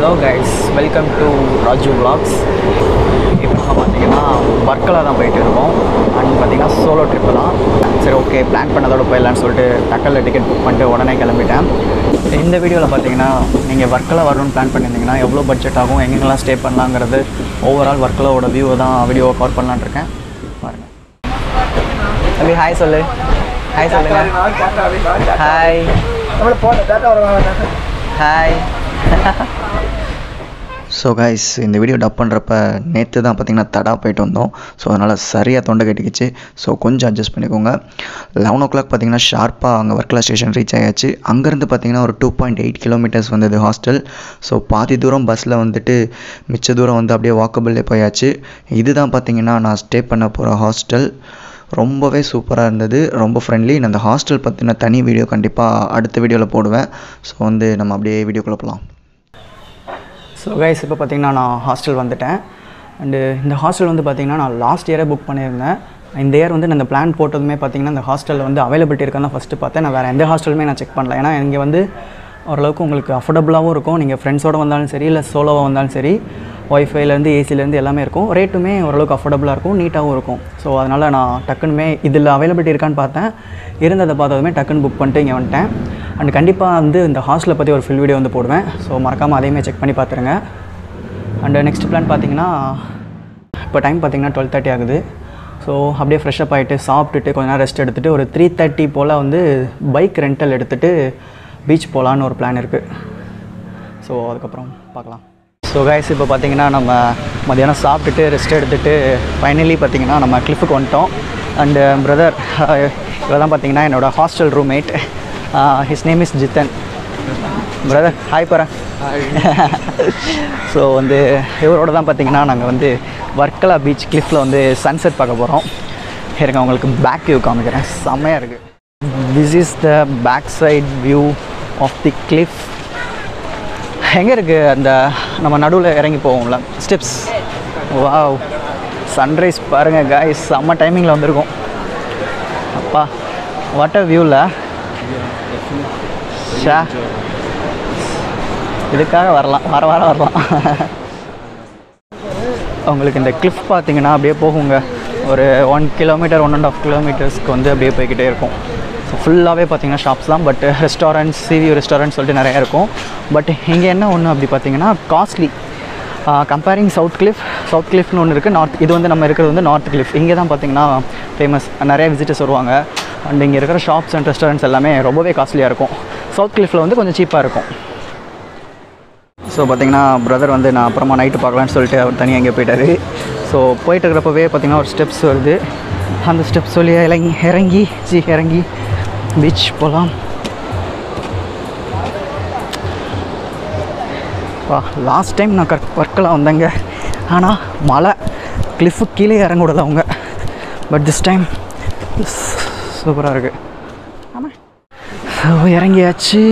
hello guys welcome to Raju vlogs இப்போ நம்ம பார்த்தீங்கன்னா வர்க்கலா தான் போயிட்டு இருக்கோம் அண்ட் பார்த்தீங்கன்னா சோலோ ட்ரிப்பு தான் சரி ஓகே பிளான் பண்ணதோட போயிடலான்னு சொல்லிட்டு டக்கலில் டிக்கெட் புக் பண்ணிட்டு உடனே கிளம்பிட்டேன் இந்த வீடியோவில் பார்த்தீங்கன்னா நீங்கள் வர்க்கலா வரணும்னு பிளான் பண்ணியிருந்தீங்கன்னா எவ்வளோ பட்ஜெட் ஆகும் எங்கெங்கெல்லாம் ஸ்டே பண்ணலாங்கிறது ஓவரால் வர்க்கலாவோட வியூவை தான் வீடியோவை கவர் பண்ணலான்னு இருக்கேன் பாருங்கள் தம்பி ஹாய் சொல்லு ஹாய் சொல்லுங்க ஹாய் ஹாய் ஸோ கைஸ் இந்த வீடியோ டப் பண்ணுறப்ப நேற்று தான் பார்த்தீங்கன்னா தடா போயிட்டு வந்தோம் ஸோ அதனால் சரியாக தொண்டை கட்டிக்கிச்சு ஸோ கொஞ்சம் அட்ஜஸ்ட் பண்ணிக்கோங்க லெவன் ஓ கிளாக் பார்த்தீங்கன்னா ஷார்ப்பாக அங்கே வர்க்கலா ஸ்டேஷன் ரீச் ஆயாச்சு அங்கேருந்து பார்த்தீங்கன்னா ஒரு டூ பாயிண்ட் எயிட் கிலோமீட்டர்ஸ் வந்தது ஹாஸ்டல் ஸோ பாதி தூரம் பஸ்ஸில் வந்துட்டு மிச்ச தூரம் வந்து அப்படியே வாக்கபிள்லே போயாச்சு இதுதான் பார்த்தீங்கன்னா நான் ஸ்டே பண்ண போகிற ஹாஸ்டல் ரொம்பவே சூப்பராக இருந்தது ரொம்ப ஃப்ரெண்ட்லி நான் அந்த ஹாஸ்டல் பற்றின தனி வீடியோ கண்டிப்பாக அடுத்த வீடியோவில் போடுவேன் ஸோ வந்து நம்ம அப்படியே வீடியோக்குள்ளே போகலாம் ஸோ கைஸ் இப்போ பார்த்தீங்கன்னா நான் ஹாஸ்டல் வந்துட்டேன் அண்டு இந்த ஹாஸ்டல் வந்து பார்த்தீங்கன்னா நான் லாஸ்ட் இயரே புக் பண்ணியிருந்தேன் இந்த இயர் வந்து நான் இந்த பிளான் போட்டதுமே பார்த்தீங்கன்னா இந்த ஹாஸ்டலில் வந்து அவைலபிலிட்டி இருக்கான்னு தான் ஃபஸ்ட்டு பார்த்தேன் நான் வேறு எந்த ஹாஸ்டலுமே நான் செக் பண்ணல ஏன்னா இங்கே வந்து ஓரளவுக்கு உங்களுக்கு அஃபோர்டபுளாகவும் இருக்கும் நீங்கள் ஃப்ரெண்ட்ஸோடு வந்தாலும் சரி இல்லை சோலோவாக வந்தாலும் சரி ஒய்ஃபைலேருந்து ஏசிலேருந்து எல்லாமே இருக்கும் ரேட்டுமே ஓரளவுக்கு அஃபோர்டபுளாக இருக்கும் நீட்டாகவும் இருக்கும் ஸோ அதனால் நான் டக்குனுமே இதில் அவைலபிலிட்டி இருக்கான்னு பார்த்தேன் இருந்ததை பார்த்ததுமே டக்குன்னு புக் பண்ணிட்டு இங்கே வந்துட்டேன் அண்ட் கண்டிப்பாக வந்து இந்த ஹாஸ்டலை பற்றி ஒரு ஃபுல் வீடியோ வந்து போடுவேன் ஸோ மறக்காமல் அதையுமே செக் பண்ணி பார்த்துருங்க அண்டு நெக்ஸ்ட் பிளான் பார்த்தீங்கன்னா இப்போ டைம் பார்த்தீங்கன்னா டுவெல் தேர்ட்டி ஆகுது ஸோ அப்படியே ஃப்ரெஷ்அப் ஆகிட்டு சாப்பிட்டுட்டு கொஞ்ச நேரம் ரெஸ்ட் எடுத்துகிட்டு ஒரு த்ரீ தேர்ட்டி போல் வந்து பைக் ரெண்டல் எடுத்துகிட்டு பீச் போகலான்னு ஒரு பிளான் இருக்குது ஸோ அதுக்கப்புறம் பார்க்கலாம் ஸோ கைஸ் இப்போ பார்த்தீங்கன்னா நம்ம மதியானம் சாப்பிட்டுட்டு ரெஸ்ட் எடுத்துகிட்டு ஃபைனலி பார்த்தீங்கன்னா நம்ம கிளிஃபுக்கு வந்துட்டோம் அண்டு பிரதர் இவ தான் பார்த்தீங்கன்னா என்னோடய hostel roommate his name is Jithan brother hi பரன் ஸோ வந்து இவரோட தான் பார்த்தீங்கன்னா நாங்கள் வந்து வர்க்கலா பீச் கிளிஃபில் வந்து சன்செட் பார்க்க போகிறோம் இருங்க உங்களுக்கு பேக் வியூ காமிக்கிறேன் செம்மையாக இருக்குது this is the back side view of the cliff எங்கே இருக்குது அந்த நம்ம நடுவில் இறங்கி போவோம்ல ஸ்டெப்ஸ் வாவ் சன்ரைஸ் பாருங்கள் காய்ஸ் செம்ம டைமிங்கில் வந்திருக்கோம் அப்பா வாட் அ வியூவில் ஷா இதுக்காக வரலாம் வர வர வரலாம் உங்களுக்கு இந்த கிளிஃப் பார்த்தீங்கன்னா அப்படியே போகுங்க ஒரு one kilometre one and half கிலோமீட்டர்ஸ்க்கு வந்து அப்படியே போய்கிட்டே இருக்கும் ஸோ ஃபுல்லாகவே பார்த்தீங்கன்னா ஷாப்ஸ் தான் பட் ரெஸ்டாரண்ட்ஸ் சிவியூ ரெஸ்டாரண்ட் சொல்லிட்டு நிறையா இருக்கும் பட் இங்கே என்ன ஒன்று அப்படி பார்த்தீங்கன்னா costly comparing south cliff south கிளிஃப்னு ஒன்று இருக்குது நார்த் இது வந்து நம்ம இருக்கிறது வந்து நார்த் கிளிஃப் இங்கே தான் பார்த்தீங்கன்னா ஃபேமஸ் நிறைய விசிட்டர்ஸ் வருவாங்க அண்ட் இங்கே இருக்கிற ஷாப்ஸ் அண்ட் ரெஸ்டாரண்ட்ஸ் எல்லாமே ரொம்பவே காஸ்ட்லியாக இருக்கும் சவுத் கிளிஃபில் வந்து கொஞ்சம் சீப்பாக இருக்கும் ஸோ பார்த்தீங்கன்னா பிரதர் வந்து நான் அப்புறமா நைட்டு பார்க்கலான்னு சொல்லிட்டு அவர் தனியாக எங்கே போயிட்டாரு ஸோ போயிட்டு இருக்கிறப்பவே பார்த்தீங்கன்னா ஒரு ஸ்டெப்ஸ் வருது அந்த ஸ்டெப்ஸ் சொல்லி இறங்கி இறங்கி சி இறங்கி பீச் போகலாம் வா லாஸ்ட் டைம் நான் கற் ஒர்க்கெலாம் வந்தேங்க ஆனால் மழை கிளிஃபு கீழே இறங்க விடல அவங்க பட் திஸ் டைம் சூப்பராக இருக்குது ஆமாம் ஸோ இறங்கியாச்சு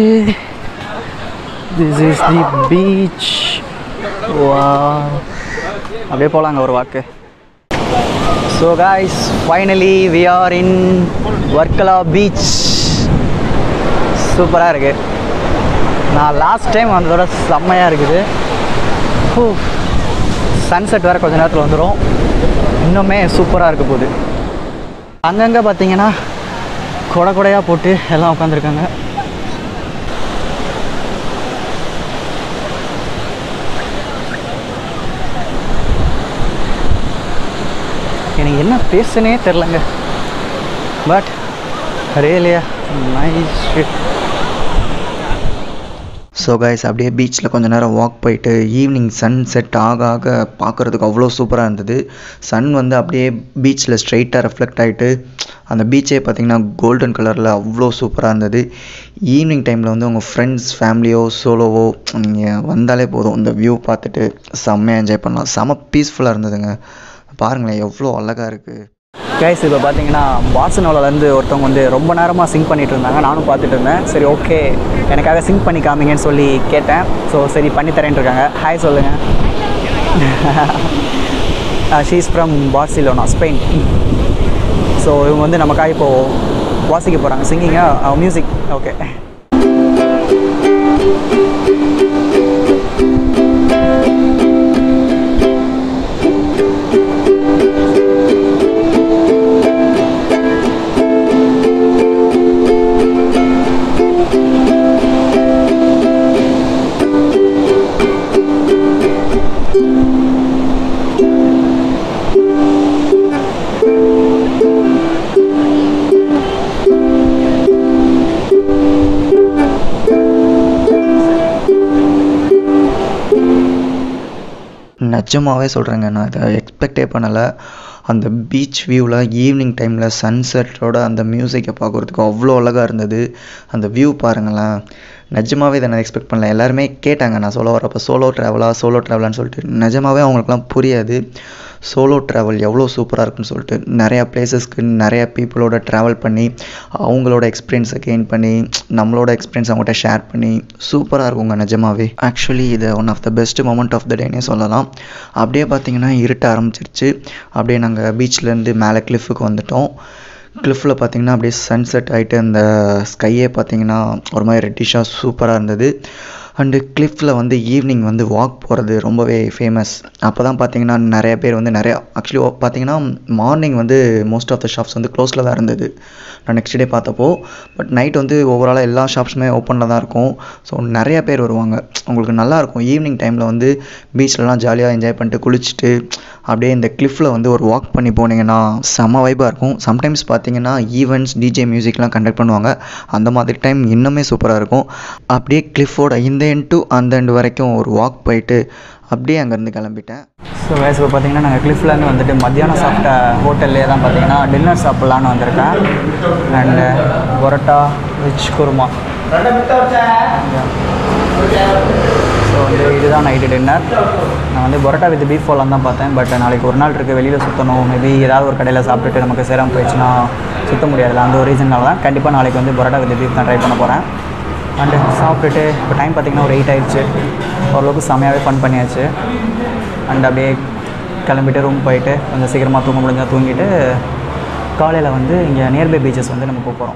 திஸ் இஸ் தி பீச் வா அப்படியே போகலாங்க ஒரு walk so guys finally we are in Varkala beach சூப்பராக இருக்குது நான் லாஸ்ட் டைம் வந்ததோட செம்மையாக இருக்குது ஹூ சன்செட் வேறு கொஞ்ச நேரத்தில் வந்துடும் இன்னுமே சூப்பராக இருக்க போகுது அங்கங்கே பார்த்தீங்கன்னா கொடை கொடையாக போட்டு எல்லாம் உட்காந்துருக்காங்க எனக்கு என்ன பேசுனே தெரிலங்க but really nice so guys அப்படியே பீச்சில் கொஞ்ச நேரம் வாக் போயிட்டு ஈவினிங் சன் செட் ஆக ஆக பார்க்குறதுக்கு அவ்வளோ சூப்பராக இருந்தது சன் வந்து அப்படியே பீச்சில் ஸ்ட்ரைட்டாக ரெஃப்ளெக்ட் ஆகிட்டு அந்த பீச்சே பார்த்திங்கன்னா கோல்டன் கலரில் அவ்வளோ சூப்பராக இருந்தது ஈவினிங் டைமில் வந்து உங்கள் ஃப்ரெண்ட்ஸ் ஃபேமிலியோ சோலோவோ நீங்கள் வந்தாலே போதும் இந்த வியூ பார்த்துட்டு செம்மையாக என்ஜாய் பண்ணலாம் செம்ம பீஸ்ஃபுல்லாக இருந்ததுங்க பாருங்களேன் எவ்வளோ அழகாக இருக்குது கைஸ் இப்போ பார்த்தீங்கன்னா பார்சனோலேருந்து ஒருத்தவங்க வந்து ரொம்ப நேரமாக சிங்க் பண்ணிட்டு இருந்தாங்க நானும் பார்த்துட்டு இருந்தேன் சரி ஓகே எனக்காக சிங்க் பண்ணி காமிங்கன்னு சொல்லி கேட்டேன் ஸோ சரி பண்ணி தரேன்ட்டு இருக்காங்க ஹாய் சொல்லுங்கள் she's from Barcelona Spain so இவங்க வந்து நமக்காக இப்போது வாசிக்க போகிறாங்க சிங்கிங்காக மியூசிக் ஓகே நிஜமாவே சொல்கிறேங்க நான் இதை எக்ஸ்பெக்டே பண்ணலை அந்த பீச் வியூவில் ஈவினிங் டைமில் சன்செட்டோட அந்த மியூசிக்கை பார்க்குறதுக்கு அவ்வளோ அழகாக இருந்தது அந்த வியூ பாருங்களேன் நிஜமாவே இதை நான் எக்ஸ்பெக்ட் பண்ணல எல்லாருமே கேட்டாங்க நான் சொல்ல வரப்போ சோலோ ட்ராவலா சோலோ ட்ராவலான்னு சொல்லிட்டு நிஜமாவே அவங்களுக்குலாம் புரியாது சோலோ ட்ராவல் எவ்வளோ சூப்பராக இருக்குன்னு சொல்லிட்டு நிறையா பிளேசஸ்க்கு நிறையா பீப்புளோட ட்ராவல் பண்ணி அவங்களோட எக்ஸ்பீரியன்ஸை கெயின் பண்ணி நம்மளோட எக்ஸ்பீரியன்ஸ் அவங்கள்ட்ட ஷேர் பண்ணி சூப்பராக இருக்குங்க நிஜமாவே ஆக்சுவலி இது one of the best moment of the டேனே சொல்லலாம் அப்படியே பார்த்தீங்கன்னா இருட்ட ஆரம்பிச்சிருச்சு அப்படியே நாங்கள் பீச்லேருந்து மேலே கிளிஃபுக்கு வந்துட்டோம் கிளிஃபில் பார்த்தீங்கன்னா அப்படியே சன்செட் ஆகிட்டு அந்த ஸ்கையே பார்த்தீங்கன்னா ஒரு மாதிரி ரெட்டிஷாக சூப்பராக இருந்தது அண்டு கிளிஃபில் வந்து ஈவினிங் வந்து வாக் போகிறது ரொம்பவே ஃபேமஸ் அப்போ தான் பார்த்தீங்கன்னா நிறைய பேர் வந்து நிறையா ஆக்சுவலி பார்த்தீங்கன்னா மார்னிங் வந்து மோஸ்ட் ஆஃப் த ஷாப்ஸ் வந்து க்ளோஸில் தான் இருந்தது நான் நெக்ஸ்ட் டே பார்த்தப்போ பட் நைட் வந்து ஓவராலாக எல்லா ஷாப்ஸுமே ஓப்பனில் தான் இருக்கும் ஸோ நிறைய பேர் வருவாங்க உங்களுக்கு நல்லாயிருக்கும் ஈவினிங் டைமில் வந்து பீச்லலாம் ஜாலியாக என்ஜாய் பண்ணிட்டு குளிச்சுட்டு அப்படியே இந்த கிளிஃபில் வந்து ஒரு வாக் பண்ணி போனீங்கன்னா செம்ம வைப்பாக இருக்கும் சம்டைம்ஸ் பார்த்தீங்கன்னா ஈவெண்ட்ஸ் டிஜே மியூசிக்லாம் கண்டக்ட் பண்ணுவாங்க அந்த மாதிரி டைம் இன்னுமே சூப்பராக இருக்கும் அப்படியே கிளிஃபோட இந்த எண்ட் டு அந்த எண்ட் வரைக்கும் ஒரு வாக் போயிட்டு அப்படியே அங்கேருந்து கிளம்பிட்டேன் ஸோ வேஸ் இப்போ பார்த்தீங்கன்னா நாங்கள் கிளிஃப்லேருந்து வந்துட்டு மத்தியானம் சாப்பிட்ட ஹோட்டல்லே தான் பார்த்தீங்கன்னா டின்னர் சாப்பிட்லான்னு வந்திருக்கேன் and parotta rich kurma so வந்து இதுதான் நைட்டு டின்னர் நான் வந்து பரோட்டா வித் பீஃப் போலாம் தான் பார்த்தேன் பட் நாளைக்கு ஒரு நாள் இருக்குது வெளியில் சுற்றணும் மேபி ஏதாவது ஒரு கடையில் சாப்பிட்டுட்டு நமக்கு சேராமல் போயிடுச்சுன்னா சுத்த முடியாதுல்ல அந்த ஒரு ரீசனால தான் கண்டிப்பாக நாளைக்கு வந்து பரோட்டா வித் பீஃப் தான் ட்ரை பண்ண போகிறேன் அண்டு சாப்பிட்டுட்டு இப்போ டைம் பார்த்திங்கன்னா ஒரு எயிட் ஆயிடுச்சு ஓரளவுக்கு செம்மையாகவே ஃபன் பண்ணியாச்சு அண்ட் அப்படியே கிளம்பிட்டு ரூம் போயிட்டு கொஞ்சம் சீக்கிரமாக தூங்க முடிஞ்சால் தூங்கிட்டு காலையில் வந்து இங்கே நியர்பை பீச்சஸ் வந்து நம்ம போக போகிறோம்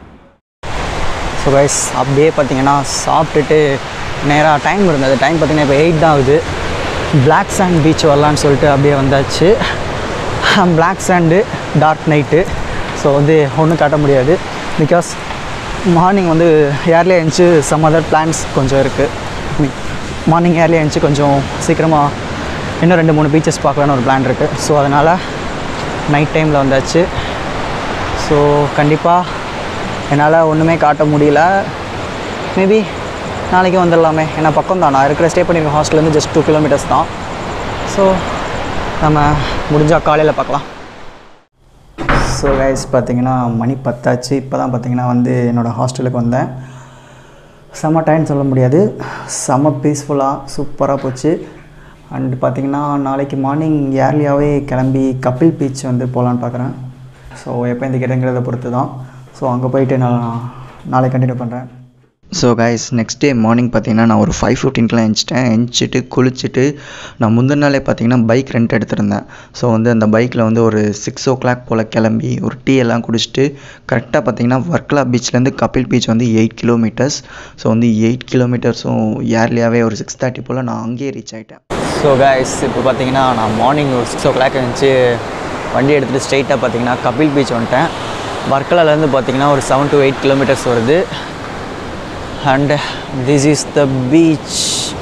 ஸோ கைஸ் அப்படியே பார்த்தீங்கன்னா சாப்பிட்டுட்டு நேராக டைம் இருந்தது டைம் பார்த்தீங்கன்னா இப்போ எயிட் தான் ஆகுது பிளாக் சாண்ட் பீச் வரலான்னு சொல்லிட்டு அப்படியே வந்தாச்சு black sand dark night so வந்து ஒன்றும் காட்ட முடியாது பிகாஸ் மார்னிங் வந்து ஏர்லியாக எழுந்துச்சு சம் அதர் பிளான்ஸ் கொஞ்சம் இருக்குது மார்னிங் ஏர்லியாக எழுந்துச்சு கொஞ்சம் சீக்கிரமாக இன்னும் ரெண்டு மூணு பீச்சஸ் பார்க்கலான்னு ஒரு பிளான் இருக்குது ஸோ அதனால் நைட் டைமில் வந்தாச்சு ஸோ கண்டிப்பாக என்னால் ஒன்றுமே காட்ட முடியல மேபி நாளைக்கு வந்துடலாமே ஏன்னா பக்கம் தான் நான் இருக்கிற ஸ்டே பண்ணியிருக்க ஹாஸ்டல்லேருந்து ஜஸ்ட் டூ கிலோமீட்டர்ஸ் தான் ஸோ நம்ம முடிஞ்சால் காலையில் பார்க்கலாம் ஸோ கைஸ் பார்த்தீங்கன்னா மணி பத்தாச்சு இப்போ தான் பார்த்தீங்கன்னா வந்து என்னோடய ஹாஸ்டலுக்கு வந்தேன் செம்ம டைம் சொல்ல முடியாது செம்ம பீஸ்ஃபுல்லாக சூப்பராக போச்சு அண்ட் பார்த்தீங்கன்னா நாளைக்கு மார்னிங் ஏர்லியாகவே கிளம்பி கப்பில் பீச் வந்து போகலான்னு பார்க்குறேன் ஸோ எப்போ இந்த கிடைக்கிறத பொறுத்து தான் ஸோ அங்கே போயிட்டு நான் நாளைக்கு கண்டினியூ பண்ணுறேன் so guys next day morning பார்த்தீங்கன்னா நான் ஒரு ஃபைவ் ஃபிஃப்டீன்க்குலாம் எழுந்துச்சிட்டேன் எழுந்திச்சிட்டு குளிச்சுட்டு நான் முந்தின நாளே பார்த்தீங்கன்னா பைக் ரெண்ட் எடுத்திருந்தேன் ஸோ வந்து அந்த பைக்கில் வந்து ஒரு சிக்ஸ் ஓ கிளாக் போல் கிளம்பி ஒரு டீ எல்லாம் குடிச்சிட்டு கரெக்டாக பார்த்தீங்கன்னா வர்க்கலா பீச்லேருந்து கபில் பீச் வந்து எயிட் கிலோமீட்டர்ஸ் ஸோ வந்து எயிட் கிலோமீட்டர்ஸும் ஏர்லியாகவே ஒரு சிக்ஸ் தேர்ட்டி போல் நான் அங்கேயே ரீச் ஆகிட்டேன் ஸோ கைஸ் இப்போ பார்த்தீங்கன்னா நான் மார்னிங் ஒரு சிக்ஸ் ஓ கிளாக் இருந்துச்சு வண்டி எடுத்துகிட்டு ஸ்ட்ரைட்டாக பார்த்தீங்கன்னா கபில் பீச் வந்துட்டேன் வர்க்கலாலேருந்து பார்த்தீங்கன்னா ஒரு செவன் டு எயிட் கிலோமீட்டர்ஸ் வருது and this is the beach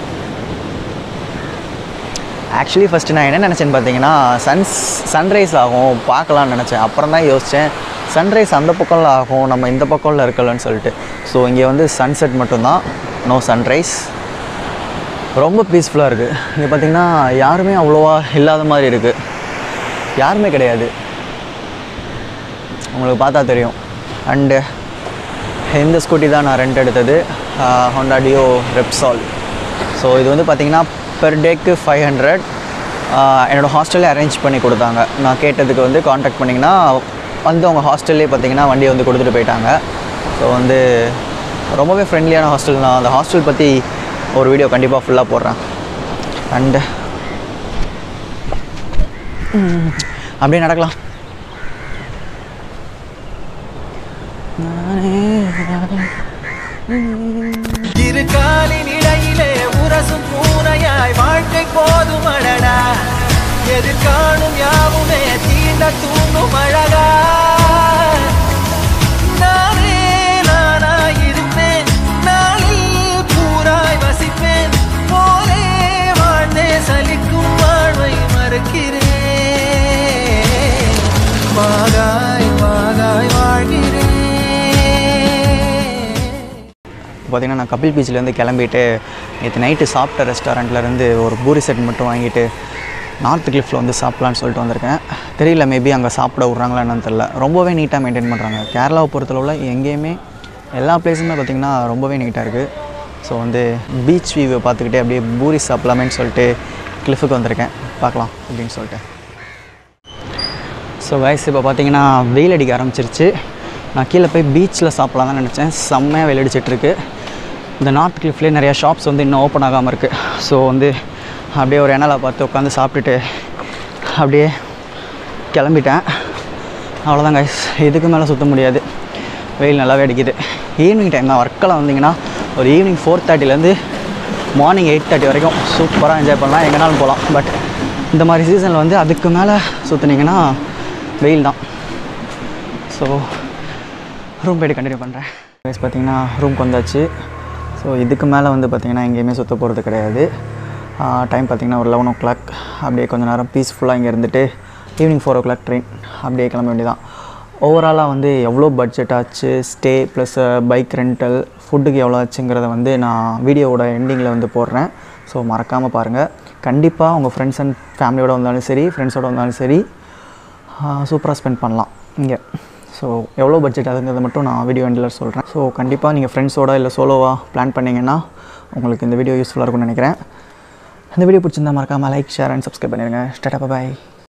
actually first நான் என்ன நினச்சேன்னு பார்த்தீங்கன்னா சன்ஸ் சன்ரைஸ் ஆகும் பார்க்கலான்னு நினச்சேன் அப்புறம் தான் யோசித்தேன் சன்ரைஸ் அந்த பக்கம்ல ஆகும் நம்ம இந்த பக்கம்ல இருக்கலன்னு சொல்லிட்டு ஸோ இங்கே வந்து சன்செட் மட்டும்தான் நோ சன்ரைஸ் ரொம்ப பீஸ்ஃபுல்லாக இருக்குது இங்கே பார்த்தீங்கன்னா யாருமே அவ்வளோவா இல்லாத மாதிரி இருக்குது யாருமே கிடையாது உங்களுக்கு பார்த்தா தெரியும் அண்டு இந்த ஸ்கூட்டி தான் நான் ரெண்ட் எடுத்தது ஹோண்டா டியோ ரெப்சால் ஸோ இது வந்து பார்த்திங்கன்னா பெர் டேக்கு ஃபைவ் ஹண்ட்ரட் என்னோடய ஹாஸ்டல்லே அரேஞ்ச் பண்ணி கொடுத்தாங்க நான் கேட்டதுக்கு வந்து காண்டாக்ட் பண்ணிங்கன்னா வந்து அவங்க ஹாஸ்டல்லே பார்த்தீங்கன்னா வண்டியை வந்து கொடுத்துட்டு போயிட்டாங்க ஸோ வந்து ரொம்பவே ஃப்ரெண்ட்லியான ஹாஸ்டல் நான் அந்த ஹாஸ்டல் பற்றி ஒரு வீடியோ கண்டிப்பாக ஃபுல்லாக போடுறேன் அண்டு அப்படியே நடக்கலாம் இரு காலின் இடையிலே உரசும் பூனையாய் வாழ்க்கை போதும் அழடா எதிர்காணும் யாவுமே தீண்ட தூண்டும் அழகா நானே நானாய் இருப்பேன் நாளில் பூராய் வசிப்பேன் போலே வாழ்ந்தே சலிக்கும் வாழ்வை மறுக்கிறேன் வாகாய் வாகாய் வாழ்கிறேன் பார்த்தீங்கன்னா நான் கபில் பீச்லேருந்து கிளம்பிட்டு நேற்று நைட்டு சாப்பிட்ட ரெஸ்டாரண்ட்லேருந்து ஒரு பூரி செட் மட்டும் வாங்கிட்டு நார்த் கிளிஃபில் வந்து சாப்பிட்லான்னு சொல்லிட்டு வந்திருக்கேன் தெரியல மேபி அங்கே சாப்பிட விட்றாங்களா என்னன்னு தெரில ரொம்பவே நீட்டாக மெயின்டைன் பண்ணுறாங்க கேரளாவை பொறுத்தளவில் எங்கேயுமே எல்லா பிளேஸுமே பார்த்திங்கன்னா ரொம்பவே நீட்டாக இருக்குது ஸோ வந்து பீச் வியூவை பார்த்துக்கிட்டே அப்படியே பூரி சாப்பிடலாமேன்னு சொல்லிட்டு கிளிஃபுக்கு வந்திருக்கேன் பார்க்கலாம் அப்படின்னு சொல்லிட்டு ஸோ வயசு இப்போ பார்த்தீங்கன்னா வெயில் அடிக்க ஆரம்பிச்சிருச்சு நான் கீழே போய் பீச்சில் சாப்பிடலாம் தான் நினச்சேன் செம்மையாக வெயில் அடிச்சிட்ருக்கு இந்த நார்த் கிளிஃப்லேயே நிறையா ஷாப்ஸ் வந்து இன்னும் ஓப்பன் ஆகாமல் இருக்குது ஸோ வந்து அப்படியே ஒரு எண்ணலை பார்த்து உட்காந்து சாப்பிட்டுட்டு அப்படியே கிளம்பிட்டேன் அவ்வளோதான் கைஸ் இதுக்கு மேலே சுற்ற முடியாது வெயில் நல்லாவே அடிக்குது ஈவினிங் டைம் தான் ஒர்க்கில் வந்தீங்கன்னா ஒரு ஈவினிங் ஃபோர் தேர்ட்டிலேருந்து மார்னிங் எயிட் தேர்ட்டி வரைக்கும் சூப்பராக என்ஜாய் பண்ணலாம் எங்கேனாலும் போகலாம் பட் இந்த மாதிரி சீசனில் வந்து அதுக்கு மேலே சுற்றுனீங்கன்னா வெயில் தான் ஸோ ரூம் போய்ட்டு கண்டினியூ பண்ணுறேன் கைஸ் பார்த்தீங்கன்னா ரூம்க்கு வந்தாச்சு ஸோ இதுக்கு மேலே வந்து பார்த்திங்கன்னா எங்கேயுமே சுற்ற போகிறது கிடையாது டைம் பார்த்திங்கன்னா ஒரு லெவன் ஓ கிளாக் அப்படியே கொஞ்சம் நேரம் பீஸ்ஃபுல்லாக இங்கே இருந்துட்டு evening four o'clock train அப்படியே கிளம்ப வேண்டியதான் ஓவராலாக வந்து எவ்வளோ பட்ஜெட் ஆச்சு ஸ்டே ப்ளஸ் பைக் ரெண்டல் ஃபுட்டுக்கு எவ்வளோ ஆச்சுங்கிறத வந்து நான் வீடியோவோட எண்டிங்கில் வந்து போடுறேன் ஸோ மறக்காமல் பாருங்கள் கண்டிப்பாக உங்கள் ஃப்ரெண்ட்ஸ் அண்ட் ஃபேமிலியோட வந்தாலும் சரி ஃப்ரெண்ட்ஸோட வந்தாலும் சரி சூப்பராக ஸ்பெண்ட் பண்ணலாம் இங்கே ஸோ எவ்வளோ பட்ஜெட் அதுங்கிறத மட்டும் நான் வீடியோ எண்டில் சொல்கிறேன் ஸோ கண்டிப்பாக நீங்கள் ஃப்ரெண்ட்ஸோட இல்லை சோலோவாக பிளான் பண்ணிங்கன்னா உங்களுக்கு இந்த வீடியோ யூஸ்ஃபுல்லாக இருக்கும்னு நினைக்கிறேன் இந்த வீடியோ பிடிச்சிருந்தா மறக்காமல் லைக் ஷேர் அண்ட் சப்ஸ்கிரைப் பண்ணிடுங்க ஸ்டாட்டா பாய்